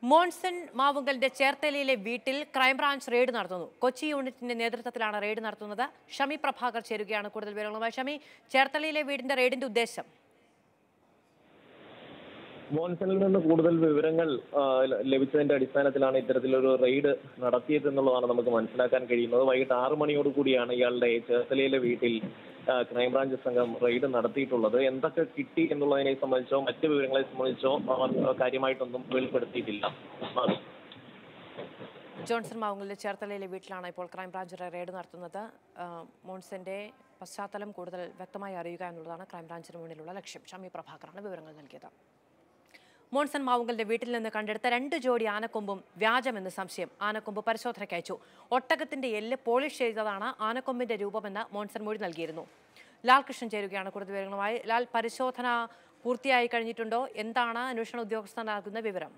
മോൺസൺ മാവുങ്കലിന്റെ ചേർത്തലയിലെ വീട്ടിൽ crime branch raid നടത്തുന്നു കൊച്ചി യൂണിറ്റിന്റെ നേതൃത്വത്തിലാണ് റെയ്ഡ് നടത്തുന്നത് ഷമി പ്രഭാകർ ചേരുകയാണ് കൂടുതൽ വിവരങ്ങളുമായി ഷമി ചേർത്തലയിലെ വീടിന്റെ റെയ്ഡിന്റെ ഉദ്ദേശം മോൻസണിൽ നിന്ന് കൂടുതൽ വിവരങ്ങൾ ആ, ല- ലഭിച്ചതിന്റെ അടിസ്ഥാനത്തിലാണ് ഇത്തരത്തിലൊരു റെയ്ഡ് നടത്തിയത് എന്നുള്ളതാണ് നമുക്ക് മനസ്സിലാക്കാൻ കഴിയുന്നത് വൈകിട്ട് ആറ് മണിയോട് കൂടിയാണ് ഇയാളുടെ ചേർത്തലയിലെ വീട്ടിൽ ആ, ക്രൈംബ്രാഞ്ച് സംഘം റെയ്ഡ് നടത്തിയിട്ടുള്ളത് എന്തൊക്കെ കിട്ടി എന്നുള്ളതിനെ സംബന്ധിച്ചോ മറ്റ് വിവരങ്ങളെ സംബന്ധിച്ചോ അവർ കാര്യമായിട്ടൊന്നും വെളിപ്പെടുത്തിയിട്ടില്ല ആ. ജോൺസൺ മാവുങ്കലിന്റെ ചേർത്തലയിലെ വീട്ടിലാണ് ഇപ്പോൾ ക്രൈംബ്രാഞ്ച് റെയ്ഡ് നടത്തുന്നത് ആ, മോൺസന്റെ പശ്ചാത്തലം കൂടുതൽ വ്യക്തമായി അറിയുക എന്നുള്ളതാണ് ക്രൈംബ്രാഞ്ചിന് മുന്നിലുള്ള ലക്ഷ്യം ഷമി പ്രഭാകറാണ് വിവരങ്ങൾ നൽകിയത് മോൺസൺ മാവുങ്കലിന്റെ വീട്ടിൽ നിന്ന് കണ്ടെടുത്ത രണ്ട് ജോഡി ആനക്കൊമ്പും വ്യാജമെന്ന് സംശയം ആനക്കൊമ്പ് പരിശോധനയ്ക്ക് അയച്ചു ഒട്ടകത്തിന്റെ എല്ല് പോളിഷ് ചെയ്തതാണ് ആനക്കൊമ്പിന്റെ രൂപമെന്ന് മോൺസൺ മൊഴി നൽകിയിരുന്നു ലാൽ കൃഷ്ണൻ ചേരുകയാണ് കൂടുതൽ വിവരങ്ങളുമായി ലാൽ പരിശോധന പൂർത്തിയായി കഴിഞ്ഞിട്ടുണ്ടോ എന്താണ് അന്വേഷണ ഉദ്യോഗസ്ഥർ നൽകുന്ന വിവരം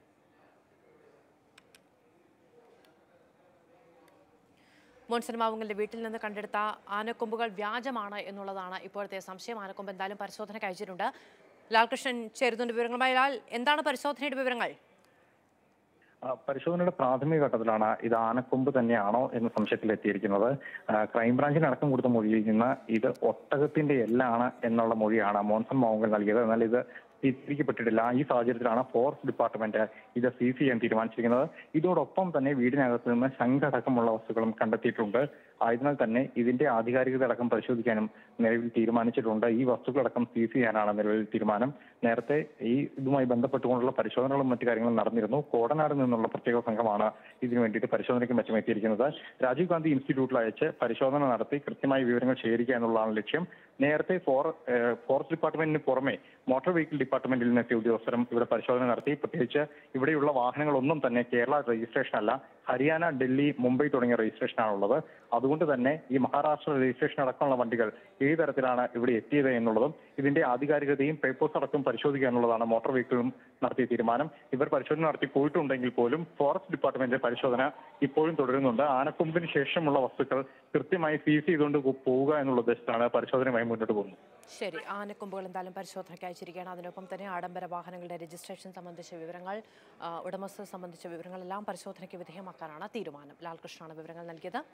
മോൻസൺ മാവുങ്കലിന്റെ വീട്ടിൽ നിന്ന് കണ്ടെടുത്ത ആനക്കൊമ്പുകൾ വ്യാജമാണ് എന്നുള്ളതാണ് ഇപ്പോഴത്തെ സംശയം ആനക്കൊമ്പ് എന്തായാലും പരിശോധനയ്ക്ക് അയച്ചിട്ടുണ്ട് ലാൽകൃഷ്ണൻ ചേരുന്നുണ്ട് വിവരങ്ങളുമായി ലാൽ എന്താണ് പരിശോധനയുടെ വിവരങ്ങൾ ആ, പരിശോധനയുടെ പ്രാഥമിക ഘട്ടത്തിലാണ് ഇത് ആനക്കൊമ്പ് തന്നെയാണോ എന്ന സംശയത്തിലെത്തിയിരിക്കുന്നത് ആ, ക്രൈംബ്രാഞ്ചിന് അടക്കം കൊടുത്ത മൊഴിയിൽ നിന്ന് ഇത് ഒട്ടകത്തിന്റെ എല്ലാണ് എന്നുള്ള മൊഴിയാണ് മോൻസൺ മാവുങ്കൽ നൽകിയത് എന്നാൽ ഇത് സ്ഥിരീകരിക്കപ്പെട്ടിട്ടില്ല ഈ സാഹചര്യത്തിലാണ് ഫോറസ്റ്റ് ഡിപ്പാർട്ട്മെന്റ് ഇത് സീസ് ചെയ്യാൻ തീരുമാനിച്ചിരിക്കുന്നത് ഇതോടൊപ്പം തന്നെ വീടിനകത്ത് നിന്ന് ശംഖടക്കമുള്ള വസ്തുക്കളും കണ്ടെത്തിയിട്ടുണ്ട് ആയതിനാൽ തന്നെ ഇതിന്റെ ആധികാരികത അടക്കം പരിശോധിക്കാനും നിലവിൽ തീരുമാനിച്ചിട്ടുണ്ട് ഈ വസ്തുക്കളടക്കം സീസ് ചെയ്യാനാണ് നിലവിൽ തീരുമാനം നേരത്തെ ഈ ഇതുമായി ബന്ധപ്പെട്ടുകൊണ്ടുള്ള പരിശോധനകളും മറ്റു കാര്യങ്ങളും നടന്നിരുന്നു കോടനാട് നിന്നുള്ള പ്രത്യേക സംഘമാണ് ഇതിനു വേണ്ടിയിട്ട് പരിശോധനയ്ക്ക് മെച്ചം എത്തിയിരിക്കുന്നത് രാജീവ് ഗാന്ധി ഇൻസ്റ്റിറ്റ്യൂട്ടിൽ അയച്ച് പരിശോധന നടത്തി കൃത്യമായ വിവരങ്ങൾ ശേഖരിക്കുക എന്നുള്ളതാണ് ലക്ഷ്യം നേരത്തെ ഫോർ ഏഹ് ഫോറസ്റ്റ് ഡിപ്പാർട്ട്മെന്റിന് പുറമെ മോട്ടോർ വെഹിക്കിൾ ഡിപ്പാർട്ട്മെന്റിൽ നിന്നെത്തിയ ഉദ്യോഗസ്ഥരും ഇവിടെ പരിശോധന നടത്തി പ്രത്യേകിച്ച് ഇവിടെയുള്ള വാഹനങ്ങളൊന്നും തന്നെ കേരള രജിസ്ട്രേഷൻ അല്ല ഹരിയാന ഡൽഹി മുംബൈ തുടങ്ങിയ രജിസ്ട്രേഷനാണുള്ളത് അതുകൊണ്ട് തന്നെ ഈ മഹാരാഷ്ട്ര രജിസ്ട്രേഷൻ അടക്കമുള്ള വണ്ടികൾ ഏത് തരത്തിലാണ് ഇവിടെ എത്തിയത് എന്നുള്ളതും ഇതിന്റെ ആധികാരികതയും പേപ്പേഴ്സ് അടക്കം പരിശോധിക്കുക എന്നുള്ളതാണ് മോട്ടോർ വെഹിക്കിളും നടത്തിയ തീരുമാനം ഇവർ പരിശോധന നടത്തി പോയിട്ടുണ്ടെങ്കിൽ പോലും ഫോറസ്റ്റ് ഡിപ്പാർട്ട്മെന്റ് പരിശോധന ഇപ്പോഴും തുടരുന്നുണ്ട് ആനക്കൊമ്പിന് ശേഷമുള്ള വസ്തുക്കൾ കൃത്യമായി സീസ് ചെയ്തുകൊണ്ട് പോവുക എന്നുള്ള ഉദ്ദേശത്തിലാണ് പരിശോധനയുമായി മുന്നോട്ട് പോകുന്നത് ശരി ആനക്കൊമ്പുകൾ എന്തായാലും പരിശോധനയ്ക്ക് അയച്ചിരിക്കുകയാണ് അതിനൊപ്പം തന്നെ ആഡംബര വാഹനങ്ങളുടെ രജിസ്ട്രേഷൻ സംബന്ധിച്ച വിവരങ്ങൾ ആ, ഉടമസ്ഥ സംബന്ധിച്ച വിവരങ്ങളെല്ലാം പരിശോധനയ്ക്ക് വിധേയമാക്കാനാണ് തീരുമാനം ലാൽകൃഷ്ണനാണ് വിവരങ്ങൾ നൽകിയത്